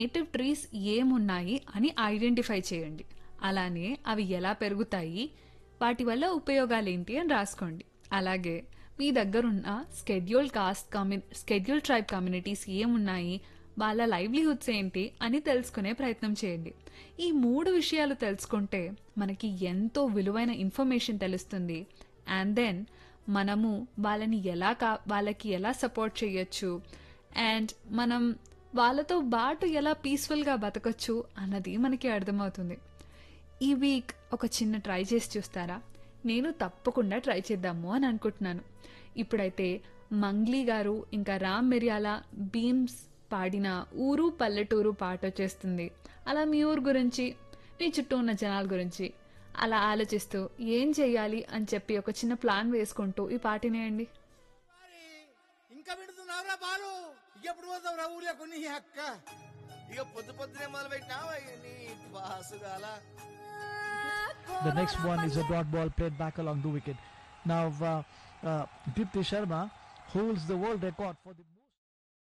Native trees ఏమున్నాయి అని identify చేయండి అలానే అవి ఎలా పెరుగుతాయి వాటి వల్ల ఉపయోగాలు ఏంటి అని రాసుకోండి అలాగే మీ దగ్గరున్న స్కెడ్యూల్ కాస్ట్ కమ్యూ స్కెడ్యూల్ ట్రైబ్ కమ్యూనిటీస్ ఏమున్నాయి వాళ్ళ లైవ్లీహుడ్స్ ఏంటి అని తెలుసుకునే ప్రయత్నం చేయండి ఈ మూడు విషయాలు తెలుసుకుంటే మనకి ఎంతో విలువైన ఇన్ఫర్మేషన్ తెలుస్తుంది అండ్ దెన్ మనము వాళ్ళని ఎలా కా వాళ్ళకి ఎలా సపోర్ట్ చేయొచ్చు అండ్ మనం వాళ్ళతో బాటు ఎలా పీస్ఫుల్గా బతకొచ్చు అన్నది మనకి అర్థమవుతుంది ఈ వీక్ ఒక చిన్న ట్రై చేసి చూస్తారా నేను తప్పకుండా ట్రై చేద్దాము అని అనుకుంటున్నాను ఇప్పుడైతే మంగ్లీ గారు ఇంకా రామ్ మిర్యాల బీమ్స్ పాడిన ఊరు పల్లెటూరు పాట వచ్చేస్తుంది అలా మీ ఊరు గురించి మీ చుట్టూ ఉన్న జనాల గురించి అలా ఆలోచిస్తూ ఏం చెయ్యాలి అని చెప్పి ఒక చిన్న ప్లాన్ వేసుకుంటూ ఈ పాటినేయండి మరి ఇంకా పెడుతున్నావురా బాలు ఎప్పుడు పోతావురా ఊర్లో కొన్ని అక్క ఇక పొద్దు పొద్దునే మొదలు పెట్టినావా నీ బాసుగాల The next one is a dot ball played back along the wicket. Now, uh, uh, Dipti Sharma holds the world record for the